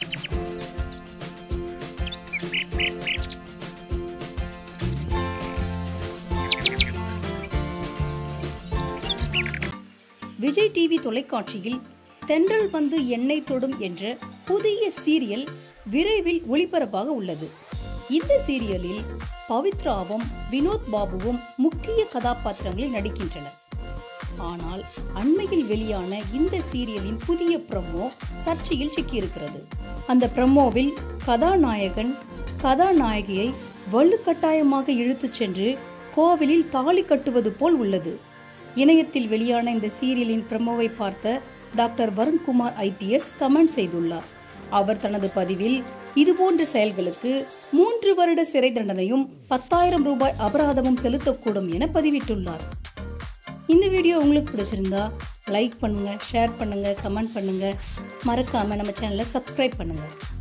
Vijay TV தொலைக்காட்சியில் தென்றல் வந்து எண்ணெய் தொடும் என்ற புதிய சீரியல் விரைவில் ஒளிபரப்பாக உள்ளது இந்த சீரியலில் பவித்ராவும் வினோத் பாபுவும் முக்கிய கதாபாத்திரங்களில் நடிக்கின்றனர் ஆனால் அண்மையில் வெளியான இந்த சீரியலின் புதிய ப்ரமோ சர்ச்சையில் சிக்கியிருக்கிறது அந்த ப்ரமோவில் கதாநாயகன் கதாநாயகியை வலுக்கட்டாயமாக இழுத்துச் சென்று கோவிலில் தாலி கட்டுவது போல் உள்ளது இணையத்தில் வெளியான இந்த சீரியலின் ப்ரமோவை பார்த்த டாக்டர் வருண்குமார் ஐபிஎஸ் கமெண்ட் செய்துள்ளார் அவர் தனது பதிவில் இதுபோன்ற செயல்களுக்கு மூன்று வருட சிறை தண்டனையும் பத்தாயிரம் ரூபாய் அபராதமும் செலுத்தக்கூடும் என பதிவிட்டுள்ளார் இந்த வீடியோ உங்களுக்கு பிடிச்சிருந்தா லைக் பண்ணுங்க ஷேர் பண்ணுங்க கமெண்ட் பண்ணுங்க மறக்காம நம்ம சேனலை சப்ஸ்கிரைப் பண்ணுங்க